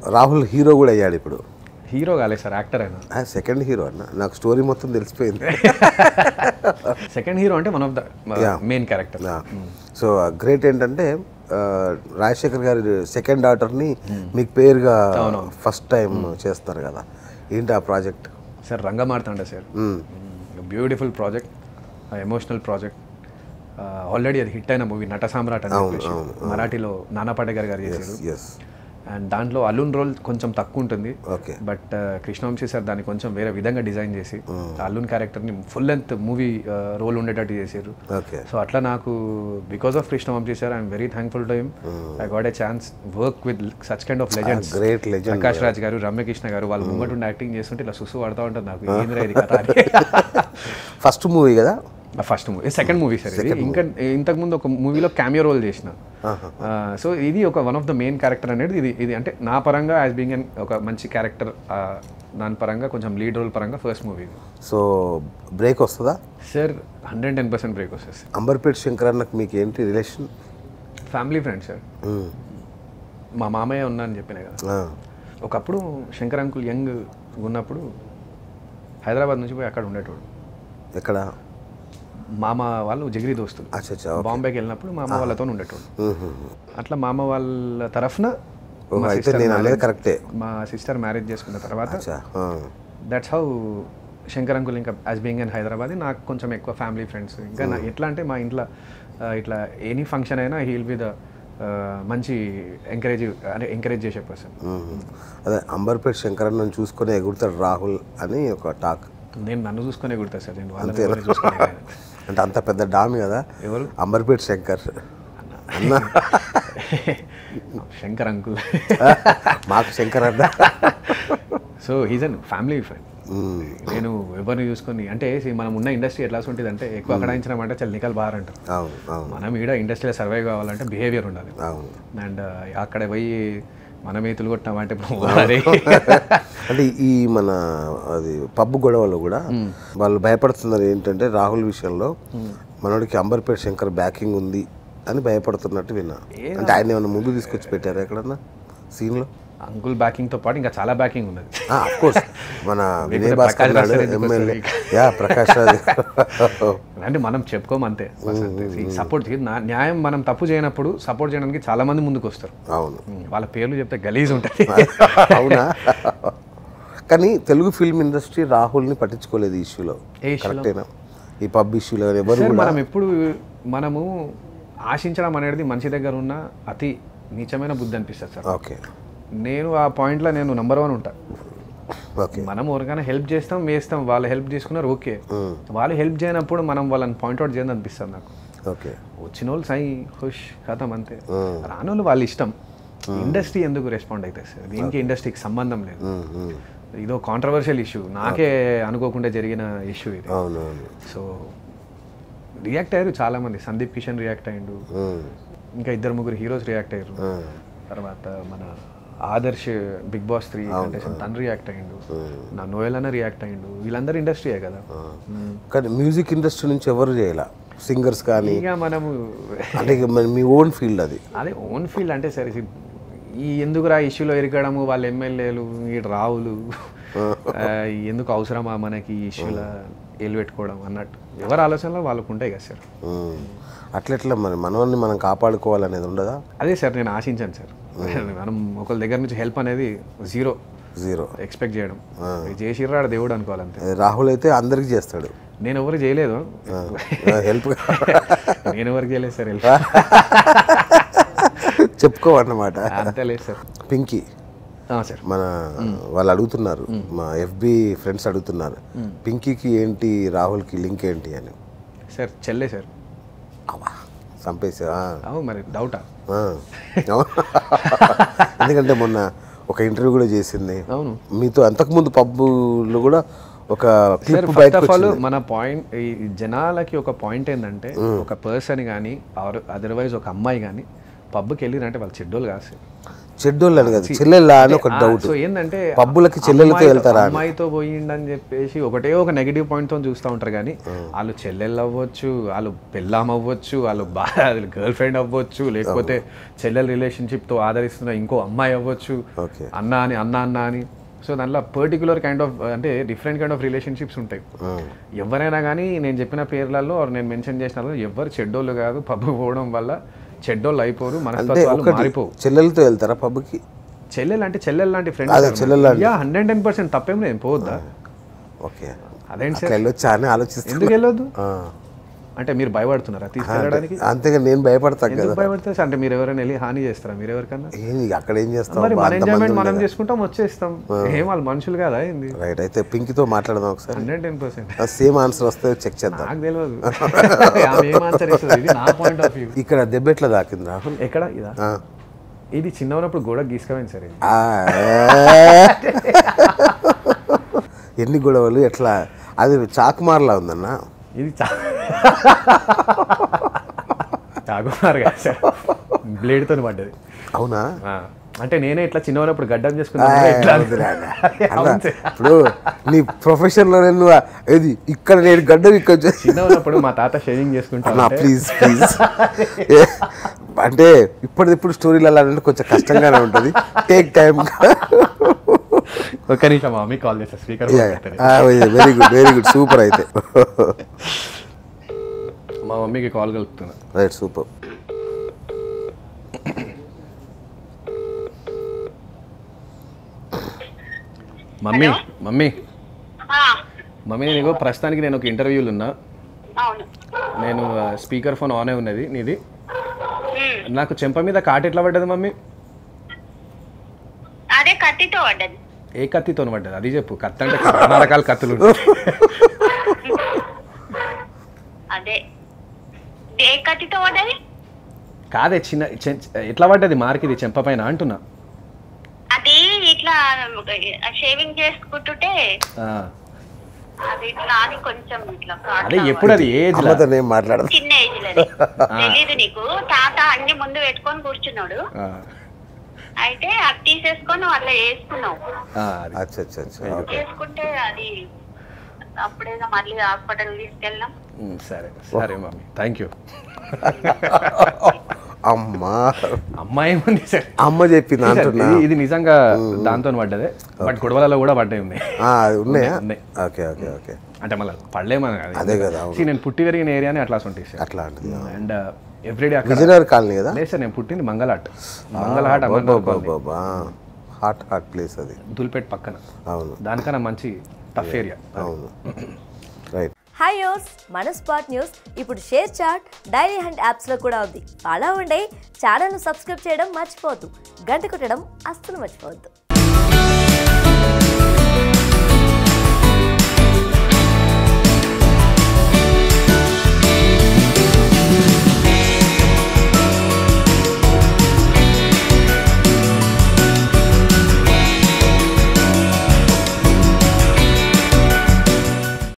Rahul hero కూడా అయ్యాడు ఇప్పుడు హీరో కాలేదు సార్ యాక్టర్ అయినా సెకండ్ హీరో అన్న నాకు స్టోరీ మొత్తం తెలిసిపోయింది సెకండ్ హీరో అంటే one of the main character so great ఏంటంటే ఆ, రాజశేఖర్ గారి సెకండ్ డాటర్ని మీకు పేరుగా ఫస్ట్ టైం చేస్తారు కదా ఏంటి ఆ project sir Rangamarthanda sir beautiful project emotional project already అది హిట్ అయిన మూవీ నట సామ్రాట్ అని చెప్పేసి మరాఠీలో నానా పాటేకర్ గారు చేశారు ఎస్ అండ్ దాంట్లో అల్లున్ రోల్ కొంచెం తక్కువ ఉంటుంది ఓకే బట్ కృష్ణవంశీ సార్ దాన్ని కొంచెం వేరే విధంగా డిజైన్ చేసి అల్లున్ క్యారెక్టర్ని ఫుల్ లెంత్ మూవీ రోల్ ఉండేటట్టు చేశారు ఓకే సో అట్లా నాకు because of Krishnavamsi sir I'm very thankful to him I got a chance work with such kind of legends great legend Prakash Raj గారు రమ్యకృష్ణ గారు వాళ్ళు ముంగట ఉండి యాక్టింగ్ చేస్తుంటే ఇలా సుసు పడతా ఉంటుంది నాకు ఏంద్రా ఇది కథ అని ఫస్ట్ మూవీ కదా first movie second movie sir ఇది ఇంకా ఇంతకు ముందు ఒక మూవీలో క్యామియో రోల్ చేసిన సో ఇది ఒక one of the main character అనేది ఇది ఇది అంటే నా పరంగా యాజ్ బీయింగ్ అన్ ఒక మంచి క్యారెక్టర్ దాని పరంగా కొంచెం లీడ్ రోల్ పరంగా ఫస్ట్ మూవీ సో బ్రేక్ వస్తుందా sir hundred ten percent break వస్తుంది సార్ అంబర్పేట్ శంకర్ అన్నకు మీకు ఏంటి రిలేషన్ ఫ్యామిలీ ఫ్రెండ్ సార్ మా మామయ్య ఉన్నా అని చెప్పిన కదా ఒకప్పుడు శంకర్ అంకుల్ యంగ్ ఉన్నప్పుడు హైదరాబాద్ నుంచి పోయి అక్కడ ఉండేటోడు ఎక్కడ మామ వాళ్ళు జగిరి దోస్తులు అచ్చా అచ్చా బాంబేకి వెళ్ళినప్పుడు మామ వాళ్ళతో ఉండేటోడు మ్మ్. అట్లా మామ వాళ్ళ తరఫున ఓ, అయితే నేను అనేది కరెక్టే మా సిస్టర్ మ్యారేజ్ చేసుకున్న తర్వాత అచ్చా ఆ. దట్స్ హౌ శంకర్ అంకుల్ ఇంకా యాజ్ బీయింగ్ ఇన్ హైదరాబాద్ నాకు కొంచెం ఎక్కువ ఫ్యామిలీ ఫ్రెండ్స్ ఇంకా నా ఎట్లా అంటే మా ఇంట్లో ఆ, ఇట్లా ఎనీ ఫంక్షన్ అయినా హీల్ బి ద మంచి ఎంకరేజ్ అంటే ఎంకరేజ్ చేసే పర్సన్ మ్మ్. అదే అంబర్పేట్ శంకర్ అన్నను చూసుకొని ఎగురుతాడు రాహుల్ అని ఒక టాక్ నేను నన్ను చూసుకునే కుడతా సార్ నేను వాళ్ళని ఎవరిని చూసుకునే కాదు. అంటే అంత పెద్ద డామ్ కదా ఎవరు అంబర్పేట్ శంకర్ అన్న శంకర్ అంకుల్ మాకు శంకర్ అన్న so he's an family friend మ్మ్. నేను ఎవరిని చూసుకొని అంటే see, మనం ఉన్న ఇండస్ట్రీ ఎట్లా ఉంటుంది అంటే ఎక్కువ అక్కడాయించినామంటే చాలా నికల్ బార్ అంటారు అవును అవును మనం ఈడ ఇండస్ట్రీలో సర్వైవ్ కావాలంటే బిహేవియర్ ఉండాలి అవును అండ్ అక్కడ పోయి మనం ఏతులు కొట్టినామంటే అరే అంటే ఈ మన అది పబ్బు గొడవలో కూడా వాళ్ళు భయపడుతున్నారు ఏంటంటే రాహుల్ విషయంలో మనోడికి అంబర్పేట్ శంకర్ బ్యాకింగ్ ఉంది అని భయపడుతున్నట్టు విన్నా అంటే ఆయన ఏమైనా ముందు తీసుకొచ్చి పెట్టారా ఎక్కడన్నా సీన్లో అంకుల్ బ్యాకింగ్ తో పాటు ఇంకా చాలా బ్యాకింగ్ ఉన్నది కోర్స్ మన వినయ్ భాస్కర్ ప్రకాష్ రాజ్ నాయుడు సార్ ఎందుకు ఎమ్మెల్యే వస్తారు యా ప్రకాష్ రాజ్ అంటే మనం చెప్పుకోము అంతే సపోర్ట్ న్యాయం మనం తప్పు చేయనప్పుడు సపోర్ట్ చేయడానికి చాలా మంది ముందుకు వస్తారు అవును వాళ్ళ పేర్లు చెప్తే గలీజ్ ఉంటుంది అవునా కానీ తెలుగు ఫిల్మ్ ఇండస్ట్రీ రాహుల్ని పట్టించుకోలేదు ఈ ఇష్యూలో ఏ issue లో? కరెక్టేనా ఈ పబ్ ఇష్యూలో ఎవరు సార్ కూడా మనం ఎప్పుడు మనము ఆశించడం అనేది మనిషి దగ్గర ఉన్న అతి నీచమైన బుద్ధి అనిపిస్తుంది సార్ ఓకే నేను ఆ పాయింట్లో నేను నంబర్ వన్ ఉంటా ఓకే మనం ఎవరికైనా హెల్ప్ చేస్తాం వేస్తాం వాళ్ళు హెల్ప్ చేసుకున్నారు ఓకే వాళ్ళు హెల్ప్ చేయనప్పుడు మనం వాళ్ళని పాయింట్అవుట్ చేయాలని అనిపిస్తుంది నాకు ఓకే వచ్చిన వాళ్ళు సై హుష్ కథం అంతే రానోళ్ళు వాళ్ళ ఇష్టం ఇండస్ట్రీ ఎందుకు రెస్పాండ్ అవుతుంది సార్ దీనికి ఇండస్ట్రీకి సంబంధం లేదు ఇదో కాంట్రవర్షియల్ ఇష్యూ నాకే అనుకోకుండా జరిగిన ఇష్యూ ఇది అవును అవును సో రియాక్ట్ అయ్యారు చాలా మంది సందీప్ కిషన్ రియాక్ట్ అయ్యిండు ఉమ్, ఇంకా ఇద్దరు ముగ్గురు హీరోస్ రియాక్ట్ అయ్యారు తర్వాత మన Adarsh Bigg Boss three contestant తను రియాక్ట్ అయ్యిండు నా నోయల్ అన్న రియాక్ట్ అయ్యిండు వీళ్ళందరూ ఇండస్ట్రీయే కదా మ్మ్. కానీ మ్యూజిక్ ఇండస్ట్రీ నుంచి ఎవరు చేయాల సింగర్స్ కానీ ఇక మనము అంటే ఇక మరి మీ ఓన్ ఫీల్డ్ అది అదే ఓన్ ఫీల్డ్ అంటే సరే ఇది- ఈ ఎందుకురా ఇష్యూలో ఇరకడము వాళ్ళ ఎమ్మెల్యేలు ఈ రావులు ఆ, ఎందుకు అవసరమా మనకి ఈ ఇష్యూలో ఏలు పెట్టుకోవడం అన్నట్టు ఎవరి ఆలోచనలో వాళ్ళకు ఉంటాయి కదా సార్ ఉమ్, అట్లెట్లా మరి మనల్ని మనం కాపాడుకోవాలనేది ఉండదా అదే సార్ నేను ఆశించాను సార్ మనం ఒకరి దగ్గర నుంచి హెల్ప్ అనేది జీరో జీరో ఎక్స్పెక్ట్ చేయడం చేసిర్రాడు దేవుడు అనుకోవాలంతే రాహుల్ అయితే అందరికి చేస్తాడు నేను ఎవరికి చేయలేదు హెల్ప్ నేను ఎవరికి చేయలేదు సార్ హెల్ప్ చెప్పుకోవన్నమాట అంతే లేదు సార్ పింకీ ఆ, సార్ మన వాళ్ళు అడుగుతున్నారు మా ఎఫ్బి ఫ్రెండ్స్ అడుగుతున్నారు పింకీకి ఏంటి రాహుల్కి లింక్ ఏంటి అని సార్ చెల్లే సార్ అవా చంపేసా అవు మరి డౌటా ఆ. ఎందుకంటే మొన్న ఒక ఇంటర్వ్యూ కూడా చేసింది అవును మీతో అంతకుముందు పబ్బులో కూడా ఒక సార్ క్లిప్ ఫస్ట్ బయటకు ఆఫ్ ఆల్ వచ్చింది మన పాయింట్ ఈ జనాలకి ఒక పాయింట్ ఏంటంటే ఒక పర్సన్ కానీ ఆర్ అదర్వైజ్ ఒక అమ్మాయి కానీ పబ్కి వెళ్ళిరంటే వాళ్ళు చెడ్డోళ్ళు కాదు సార్ చెడ్డోళ్ళు అని కదా చెల్లెళ్ళ అని ఒక డౌట్ సో ఏంటంటే పబ్బులకి చెల్లెలతో అమ్మాయితో- వెళ్తారా అని. అమ్మాయితో పోయిండని చెప్పేసి ఒకటే ఒక నెగిటివ్ పాయింట్ తో చూస్తూ ఉంటారు కానీ వాళ్ళు చెల్లెళ్ళు అవ్వచ్చు వాళ్ళు పెళ్ళాం అవ్వచ్చు వాళ్ళు బాగా గర్ల్ ఫ్రెండ్ అవ్వచ్చు లేకపోతే చెల్లెల రిలేషన్షిప్ తో ఆదరిస్తున్న ఇంకో అమ్మాయి అవ్వచ్చు ఓకే అన్న అని అన్న అన్న అని సో దాంట్లో పర్టికులర్ కైండ్ ఆఫ్ అంటే డిఫరెంట్ కైండ్ ఆఫ్ రిలేషన్షిప్స్ ఉంటాయి ఎవరైనా కానీ నేను చెప్పిన పేర్లలో or నేను మెన్షన్ చేసిన వాళ్ళలో ఎవరు చెడ్డోళ్ళు కాదు పబ్బు పోవడం వల్ల చెడ్డోళ్ళు అయిపోరు అంటే మనస్తత్వాలు ఒకటి మారిపోవు చెల్లెలతో వెళ్తారా పబ్కి చెల్లెలు అంటే చెల్లెలు లాంటి అదే, ఫ్రెండ్స్ చెల్లెలు లాంటి. యా హండ్రెడ్ టెన్ పర్సెంట్ తప్పేం లేదు పోవద్దా ఓకే అదేంటి అట్లా వెళ్ళొచ్చా అని ఆలోచిస్తాను ఎందుకు వెళ్ళొద్దు ఆ. అంటే మీరు భయపడుతున్నారా తీసుకెళ్ళడానికి అంతేగా నేను భయపడతాను ఎందుకు కదా భయపడతారు అంటే మీరు ఎవరైనా వెళ్ళి హాని చేస్తారా మీరు ఎవరికన్నా ఏంది అక్కడ ఏం చేస్తాం మరి మన ఎంజాయ్మెంట్ మనం చేసుకుంటాం వచ్చేస్తాం ఏం వాళ్ళు మనుషులు కదా ఏంది రైట్ అయితే పింకీతో మాట్లాడదాం ఒకసారి hundred ten percent same answer వస్తే చెక్ చేద్దాం నాకు తెలియదు ఆమె ఏం ఆన్సర్ ఇస్తుంది ఇది నా పాయింట్ ఆఫ్ వ్యూ ఇక్కడ దెబ్బ ఎట్లా తాకింది రాహుల్ ఎక్కడ ఇదా ఆ. ఇది చిన్న ఉన్నప్పుడు గోడ గీసుకోవాలి సార్ ఇది ఆ, ఎన్ని గొడవలు ఎట్లా అది చాకుమార్లా ఉందన్న ఇది చా చాకుమార్ కదా సార్ బ్లేడ్తో పడ్డది అవునా ఆ, అంటే నేనే ఇట్లా చిన్న ఉన్నప్పుడు గడ్డం ఆ, చేసుకున్నా ఇట్లా వద్దులే అన్న. అన్న, అవును సార్. ఇప్పుడు నీ ప్రొఫెషన్ లో నేను ఏది ఇక్కడ నేను గడ్డం ఇక్కడ చే- చిన్న ఉన్నప్పుడు మా తాత షేవింగ్ చేసుకుంటా అన్న ఉంటే ప్లీజ్ ప్లీజ్ అంటే ఇప్పటిదిప్పుడు స్టోరీలు వెళ్ళాలంటే కొంచెం కష్టంగానే ఉంటుంది టేక్ టైం ఒక్క నిమిషం మా మమ్మీ కాల్ చేస్తా speaker very good very good super అయితే మా మమ్మీకి కాల్ కలుపుతున్నా రైట్ సూపర్ మమ్మీ మమ్మీ ఆ, మమ్మీ నేను ప్రస్తుతానికి నేను ఒక ఇంటర్వ్యూలు ఉన్నా అవును నేను స్పీకర్ ఫోన్ ఆనే ఉన్నది నీది ఉమ్. నాకు చెంప మీద కాటు ఎట్లా పడ్డది మమ్మీ అదే కత్తితో పడ్డది ఏ కత్తితో పడ్డది అది చెప్పు కత్తి అంటే చాలా రకాల కత్తులు ఉంటాయి. అదే ఏ కత్తితో పడ్డది కాదే చిన్న చెం- ఎట్లా పడ్డది మార్క్ ఇది చెంప పైన అంటున్నా అది ఇట్లా షేవింగ్ చేసుకుంటుంటే ఆ, అది ఇట్లా అని కొంచెం ఇట్లా కాట్లా అదే ఎప్పుడు అది ఏజ్ అమ్మతో నేను మాట్లాడదు చిన్న ఏజ్ లోది తెలీదు నీకు తాత అన్ని ముందు పెట్టుకొని కూర్చున్నాడు అయితే అది తీసేసుకొని అట్లా వేసుకున్నావు అచ్చా అచ్చా అచ్చా ఓకే వేసుకుంటే అది అప్పుడేదో మళ్ళీ హాస్పిటల్ తీసుకెళ్ళాం సరే సరే మమ్మీ థ్యాంక్ యూ అమ్మా అమ్మాయి ఏముంది సార్ అమ్మ చెప్పింది అంటున్నా ఇది- ఇది నిజంగా దాంతో పడ్డదే బట్ గొడవలలో కూడా పడ్డాయి ఉన్నాయి ఆ, అది ఉన్నాయా ఉన్నాయి. ఓకే ఓకే ఓకే అంటే మళ్ళీ పడలేమని కాదు అదే కదా అవును. See, నేను పుట్టి పెరిగిన ఏరియానే అట్లా ఉంటాయి సార్ అట్లాంటిది అండ్ ఎవ్రీడే అక్కడ విజయనగర్ కాలనీ కదా లేదు సార్ నేను పుట్టింది మంగళహాట్ మంగళహాట్ అమర్నాథ్ కాలనీ. బాబా హాట్ హాట్ ప్లేస్ అది దుల్పేట్ పక్కన అవును దానికన్నా మంచి టఫ్ ఏరియా అవును రైట్ హాయ్ యోస్ మన స్పాట్ న్యూస్ ఇప్పుడు షేర్ చాట్ డైరీ హండ్ యాప్స్లో కూడా ఉంది ఫాలో ఉండే ఛానల్ను సబ్స్క్రైబ్ చేయడం మర్చిపోవద్దు గంట కొట్టడం అస్సలు మర్చిపోవద్దు